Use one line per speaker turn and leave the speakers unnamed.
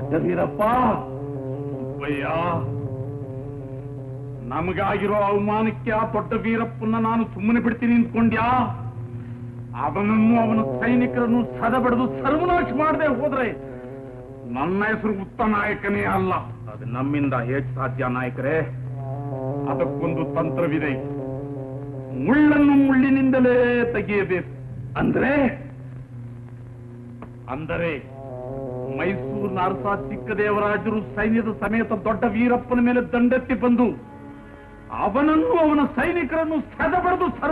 ದೊಡ್ಡ ವೀರಪ್ಪ ಸುಬ್ಬಯ್ಯ ನಮಗಾಗಿರೋ ಅವಮಾನಕ್ಕೆ ಆ ದೊಡ್ಡ ವೀರಪ್ಪನ್ನ ನಾನು ಸುಮ್ಮನೆ ಬಿಡ್ತೀನಿ ನಿಂತ್ಕೊಂಡ್ಯಾ ಅವನನ್ನು ಅವನ ಸೈನಿಕರನ್ನು ಸದಬಡಿದು ಸರ್ವನಾಶ ಮಾಡದೆ ಹೋದ್ರೆ ನನ್ನ ಹೆಸರು ಉತ್ತ ನಾಯಕನೇ ಅಲ್ಲ ಅದು ನಮ್ಮಿಂದ ಹೇಗೆ ಸಾಧ್ಯ ನಾಯಕರೇ ಅದಕ್ಕೊಂದು ತಂತ್ರವಿದೆ ಮುಳ್ಳನ್ನು ಮುಳ್ಳಿನಿಂದಲೇ ತೆಗೆಯಬೇಕು ಅಂದ್ರೆ ಅಂದರೆ ಮೈಸೂರಿನ ಅರಸ ಚಿಕ್ಕದೇವರಾಜರು ಸೈನ್ಯದ ಸಮೇತ ದೊಡ್ಡ ವೀರಪ್ಪನ ಮೇಲೆ ದಂಡೆತ್ತಿ ಬಂದು ಅವನನ್ನು ಅವನ ಸೈನಿಕರನ್ನು ಸದಬಡಿದು ಸರ್ವ